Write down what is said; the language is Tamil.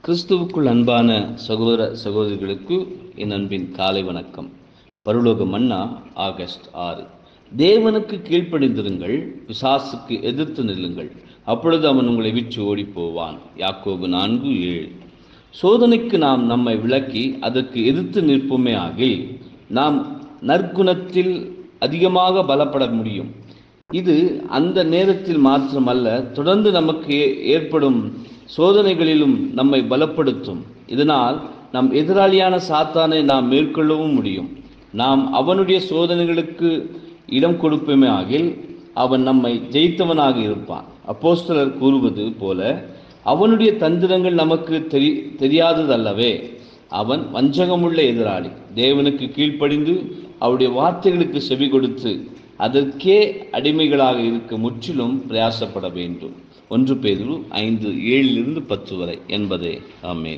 கிறிஸ்துவுக்குள் அன்பான சகோதர சகோதரிகளுக்கு என் அன்பின் காலை வணக்கம் பரலோக மன்னா ஆகஸ்ட் ஆறு தேவனுக்கு கீழ்ப்படிந்திருங்கள் பிசாசுக்கு எதிர்த்து நில்லுங்கள் அப்பொழுது அவன் உங்களை விற்று ஓடிப் போவான் யாக்கோபு நான்கு ஏழு சோதனைக்கு நாம் நம்மை விளக்கி அதற்கு எதிர்த்து நிற்போமே ஆகில் நாம் நற்குணத்தில் அதிகமாக பலப்பட முடியும் இது அந்த நேரத்தில் மாத்திரமல்ல தொடர்ந்து நமக்கு ஏ- ஏற்படும் சோதனைகளிலும் நம்மை பலப்படுத்தும் இதனால் நம் எதிராளியான சாத்தானை நாம் மேற்கொள்ளவும் முடியும் நாம் அவனுடைய சோதனைகளுக்கு இடம் கொடுப்போமே ஆகில் அவன் நம்மை ஜெயித்தவனாக இருப்பான் அப்போஸ்தலர் கூறுவது போல அவனுடைய தந்திரங்கள் நமக்கு தெரி தெரியாததல்லவே அவன் வஞ்சகமுள்ள எதிராளி தேவனுக்கு கீழ்ப்படிந்து அவருடைய வார்த்தைகளுக்கு செவி கொடுத்து அதற்கே அடிமைகளாக இருக்க முற்றிலும் பிரயாசப்பட வேண்டும் ஒன்று பேதுரு ஐந்து ஏழிலிருந்து பத்து வரை என்பதே ஆமென்